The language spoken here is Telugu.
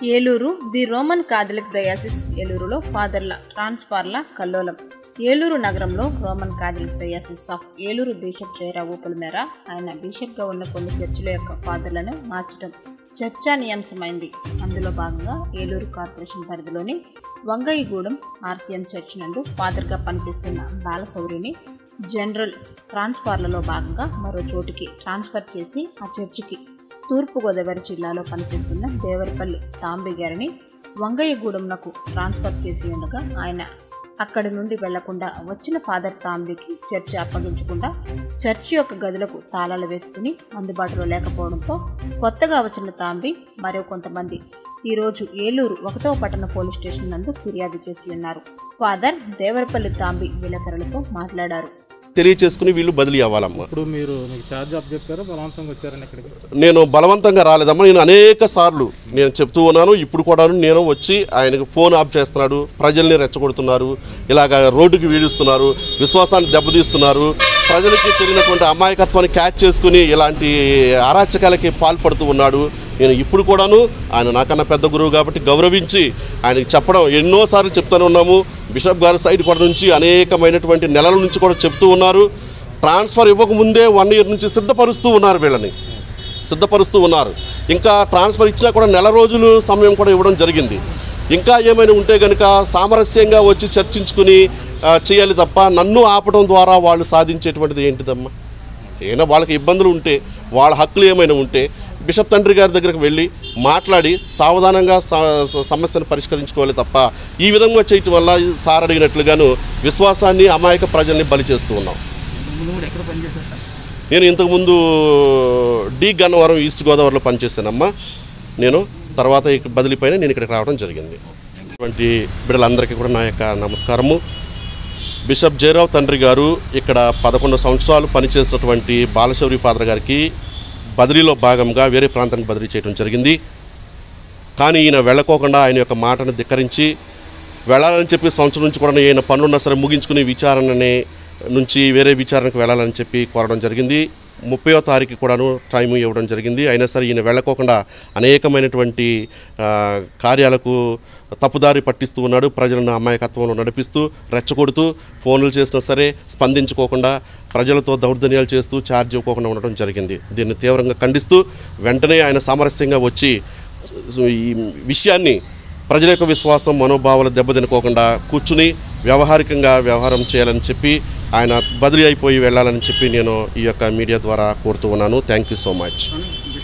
Eluru the Roman Catholic diocese ఏలూరులో ఫాదర్ల ట్రాన్స్ఫార్ల కల్లోలం ఏలూరు నగరంలో Roman Catholic diocese of Eluru bishop Jayarao మేర ఆయన బిషప్గా ఉన్న కొన్ని చర్చిల యొక్క ఫాదర్లను మార్చడం చర్చానీయాంశమైంది అందులో భాగంగా ఏలూరు కార్పొరేషన్ పరిధిలోని వంగయ్యగూడెం ఆర్సీఎం చర్చ్ నందు ఫాదర్గా పనిచేస్తున్న బాలశౌరిని జనరల్ ట్రాన్స్ఫార్లలో భాగంగా మరో చోటికి ట్రాన్స్ఫర్ చేసి ఆ చర్చికి తూర్పుగోదావరి జిల్లాలో పనిచేస్తున్న దేవరపల్లి తాంబి గారిని వంగయ్యగూడెంనకు ట్రాన్స్ఫర్ చేసి ఉండగా ఆయన అక్కడి నుండి వెళ్లకుండా వచ్చిన ఫాదర్ తాంబికి చర్చి అప్పగించకుండా చర్చి యొక్క గదులకు తాళాలు వేసుకుని అందుబాటులో లేకపోవడంతో కొత్తగా వచ్చిన తాంబి మరో కొంతమంది ఈరోజు ఏలూరు ఒకటవ పట్టణ పోలీస్ స్టేషన్ నందు ఫిర్యాదు చేసి ఉన్నారు ఫాదర్ దేవరపల్లి తాంబి విలేకరులతో మాట్లాడారు తెలియచేసుకుని వీళ్ళు బదిలీ అవ్వాలమ్మా ఇప్పుడు మీరు మీకు ఛార్జ్ అప్ చెప్పారు బలవంతంగా వచ్చారండి ఇక్కడికి నేను బలవంతంగా రాలేదమ్మా నేను అనేక సార్లు నేను చెప్తూ ఉన్నాను ఇప్పుడు కూడా నేను వచ్చి ఆయనకు ఫోన్ ఆఫ్ చేస్తున్నాడు ప్రజల్ని రెచ్చగొడుతున్నారు ఇలాగ రోడ్డుకి వీడిస్తున్నారు విశ్వాసాన్ని దెబ్బతీస్తున్నారు ప్రజలకి తెలియనటువంటి అమాయకత్వాన్ని క్యాచ్ చేసుకుని ఇలాంటి అరాచకాలకి పాల్పడుతూ ఉన్నాడు నేను ఇప్పుడు కూడాను ఆయన నాకన్నా పెద్ద గురువు కాబట్టి గౌరవించి ఆయనకి చెప్పడం ఎన్నోసార్లు చెప్తూనే ఉన్నాము బిషప్ గారి సైడ్ కూడా నుంచి అనేకమైనటువంటి నెలల నుంచి కూడా చెప్తూ ఉన్నారు ట్రాన్స్ఫర్ ఇవ్వకముందే వన్ ఇయర్ నుంచి సిద్ధపరుస్తూ ఉన్నారు వీళ్ళని సిద్ధపరుస్తూ ఉన్నారు ఇంకా ట్రాన్స్ఫర్ ఇచ్చినా కూడా నెల రోజులు సమయం కూడా ఇవ్వడం జరిగింది ఇంకా ఏమైనా ఉంటే కనుక సామరస్యంగా వచ్చి చర్చించుకుని ఆ, చేయాలి తప్ప నన్ను ఆపడం ద్వారా వాళ్ళు సాధించేటువంటిది ఏంటిదమ్మా ఏమైనా వాళ్ళకి ఇబ్బందులు ఉంటే వాళ్ళ హక్కులు ఏమైనా ఉంటే బిషప్ తండ్రి గారి దగ్గరికి వెళ్ళి మాట్లాడి సావధానంగా స- స- సమస్యను పరిష్కరించుకోవాలి తప్ప ఈ విధంగా చేయటం వల్ల సార్ అడిగినట్లుగాను విశ్వాసాన్ని అమాయక ప్రజల్ని బలి చేస్తూ ఉన్నాం నేను ఇంతకుముందు డి గన్నవరం ఈస్ట్ గోదావరిలో పనిచేశానమ్మా నేను తర్వాత ఇక్కడ బదిలీ పైన నేను ఇక్కడికి రావడం జరిగింది ఇటువంటి బిడ్డలందరికీ కూడా నా యొక్క నమస్కారము బిషప్ జయరావు తండ్రి గారు ఇక్కడ పదకొండు సంవత్సరాలు పనిచేసినటువంటి బాలశౌరి ఫాదర్ గారికి బదిలీలో భాగంగా వేరే ప్రాంతానికి బదిలీ చేయడం జరిగింది కానీ ఈయన వెళ్ళకోకుండా ఆయన యొక్క మాటను ధిక్కరించి వెళ్ళాలని చెప్పి సంవత్సరం నుంచి కూడా ఈయన పనులున్నా సరే ముగించుకుని విచారణని నుంచి వేరే విచారణకు వెళ్ళాలని చెప్పి కోరడం జరిగింది ముప్పయో తారీఖు కూడాను టైం ఇవ్వడం జరిగింది అయినా సరే ఈయన వెళ్ళకోకుండా అనేకమైనటువంటి ఆ, కార్యాలకు తప్పుదారి పట్టిస్తూ ఉన్నాడు ప్రజలను అమాయకత్వంలో నడిపిస్తూ రెచ్చగొడుతూ ఫోన్లు చేసినా సరే స్పందించుకోకుండా ప్రజలతో దౌర్జన్యాలు చేస్తూ ఛార్జ్ ఇవ్వకోకుండా ఉండడం జరిగింది దీన్ని తీవ్రంగా ఖండిస్తూ వెంటనే ఆయన సామరస్యంగా వచ్చి ఈ విషయాన్ని ప్రజల యొక్క విశ్వాసం మనోభావాలు దెబ్బతినుకోకుండా కూర్చుని వ్యవహారికంగా వ్యవహారం చేయాలని చెప్పి ఆయన బదిలీ అయిపోయి వెళ్ళాలని చెప్పి నేను ఈ యొక్క మీడియా ద్వారా కోరుతూ ఉన్నాను థ్యాంక్ యూ సో మచ్